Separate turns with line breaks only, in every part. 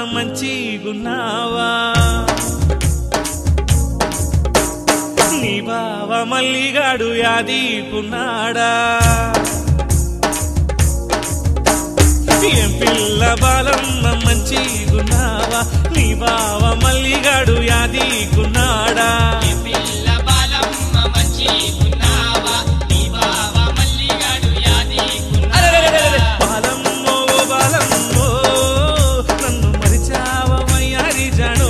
మంచిగున్నావా నీ బావ మల్లిగాడు యాదీకున్నాడా ఏం పిల్ల బాలమ్మ మంచిగున్నావా నీ బావ మల్లిగాడు యాదీకున్నాడా
పిల్ల బాలమ్మ మంచిగున్నావా నీ బావ మల్లిగాడు
అరెరెరెరెరె!
యాదీకున్నాడా
బాలమ్మో ఓ బాలమ్మో నన్ను మరిచావమయ్యారి జాడో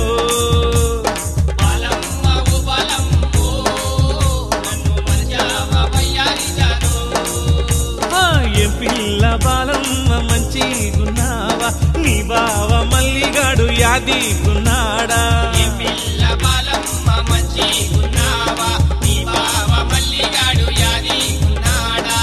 బాలమ్మ ఓ బాలమ్మో నన్ను మరచావా వయ్యారి జానో
ఆ, ఏం పిల్ల బాలమ్మ మంచిగున్నావా నీ బావ మల్లిగాడు యాదీకున్నాడా
ఏ పిల్ల బాలమ్మ మంచిగున్నావా నీ బావ మల్లిగాడు యాదీకున్నాడా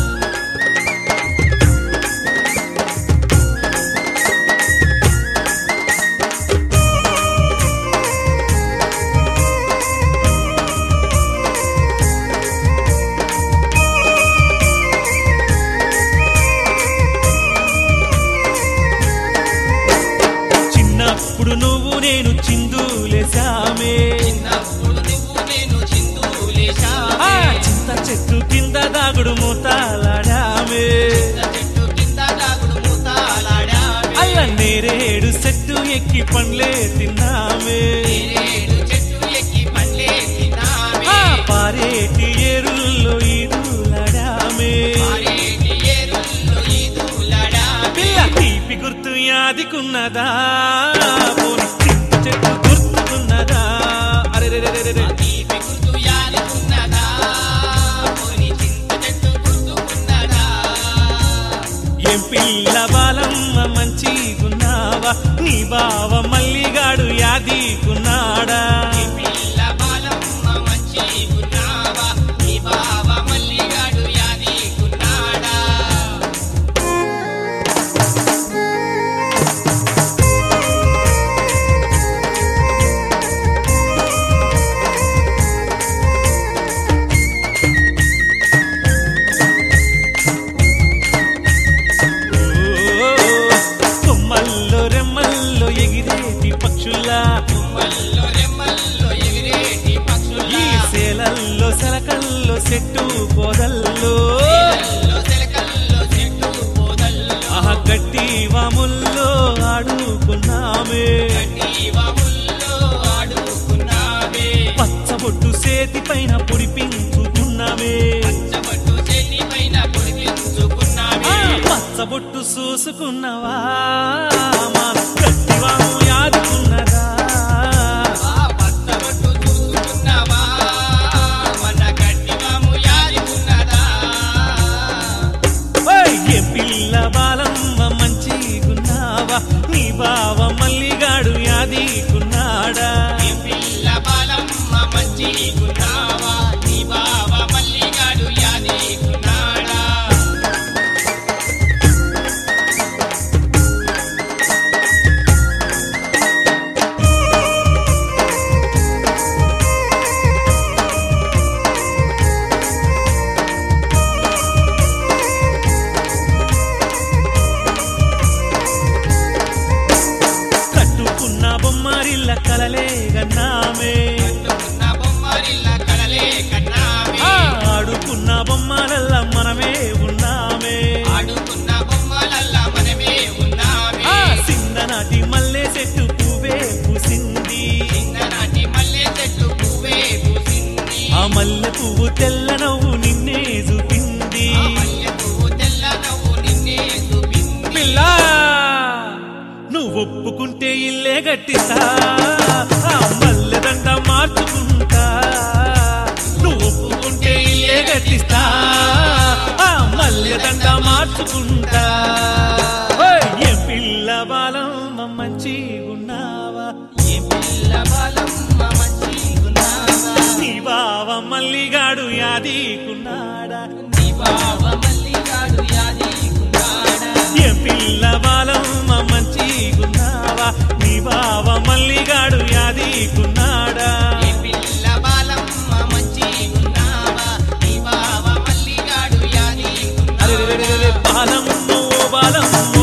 చిన్నప్పుడు నువ్వు నేను చిందులేశామే
చిన్నప్పుడు నువ్వు నేను
ఆ,
చిందులేశావే
చింత చెట్టు కింద దాగుడు మూతాలాడామే
చెట్టు కింద దాగుడు మూతాలాడావే
అల్ల నేరేడు చెట్టు ఎక్కి పండ్లే తిన్నామే
నేరేడు చెట్టు ఎక్కి పండ్లే తిన్నావే
ఆ, పారేటి ఏరుల్లో ఈదులాడామే
మారేటి ఏరుల్లో ఈదులాడావే
పిల్ల తీపి గుర్తు యాదికున్నదా పోని చింత చెట్టు గుర్తుకున్నదా అరెరెరెరెరె
తీపి గుర్తు యాదుకున్నదా పోని చింత చెట్టు గుర్తుకున్నదా
ఏం పిల్ల బాలమ్మ మంచిగున్నావా నీ బావ మల్లిగాడు యాదీకున్నాడా
ఈ పిల్ల బాలమ్మ మంచిగున్నావా నీ బావ మల్లిగాడు యాదీకున్నాడా
ఓ, కొమ్మల్లో రెమ్మల్లో ఎగిరేటి పక్షుల్లా
తుమ్మల్లో రెమ్మల్లో ఎగిరేటి
ఈ
పక్షుల్లా
సేలల్లో సెలకల్లో చెట్టు పొదల్లో
నీళ్ళల్లో చిలకల్లో చెట్టు పొదల్లో
ఆహ గట్టి వాముల్లో ఆడుకున్నామే
గడ్డి వాముల్లో ఆడుకున్నావే
పచ్చబొట్టు సేతి పైన పొడిపించుకున్నామే
పచ్చబట్టు చెల్లి పైన
ఆ,
పొడిపించుకున్నావే
పచ్చబొట్టు చూసుకున్నవా మా గట్టివాము యాదుకున్నదా
ఆ పచ్చబట్టు చూసుకున్నావా మన గడ్డివాము యాదుకున్నదా
ఓయ్, ఏ పిల్ల బాలమ్మ మంచిగున్నావా నీ బావ మల్లిగాడు యాదీకున్నాడా
ఈ పిల్ల బాలమ్మ మంచిగున్నావా నీ బావ మల్లిగాడు యాదీకున్నాడా
కట్టుకున్న బొమ్మరిల్ల కలలే గన్నామే
కట్టుకున్న బొమ్మరిల్ల కలలే కన్నామే
ఆ, ఆడుకున్న బొమ్మలల్ల మనమే ఉన్నామే
ఆడుకున్న బొమ్మలల్లా మనమే ఉన్నామే
ఆ సిందనాటి మల్లె చెట్టు పువ్వే పూసింది
చిన్ననాటి మల్లె చెట్టు పువ్వే పూసింది
ఆ మల్లె పువ్వు తెల్ల నవ్వు నిన్నే చూపింది
ఆ మల్లె పువ్వు తెల్ల నవ్వు నిన్నే చూపింది
పిల్ల నువ్వు ఒప్పుకుంటే ఇల్లే గట్టిస్తా ఆ మల్లెదండ మార్చుకుంటా నువ్వు ఒప్పుకుంటే ఇల్లే గట్టిస్తా ఆ మల్లెదండ మార్చుకుంటా ఓయ్, ఏ పిల్ల బాలమ్మ మంచిగున్నావా
ఏ పిల్ల బాలమ్మ మంచిగున్నావా
నీ బావ మల్లిగాడు యాదీకున్నాడా
నీ బావ మల్లిగాడు యాదీకున్నాడా
ఏ పిల్ల బాలమ్మ మంచిగున్నావా నీ బావ మల్లిగాడు యాదీకున్నాడా
ఏ పిల్ల బాలమ్మ మంచిగున్నావా నీ బావ మల్లిగాడు యాదీకున్నాడా
అరెరెరెరెరె, బాలమ్మో బాలమ్మో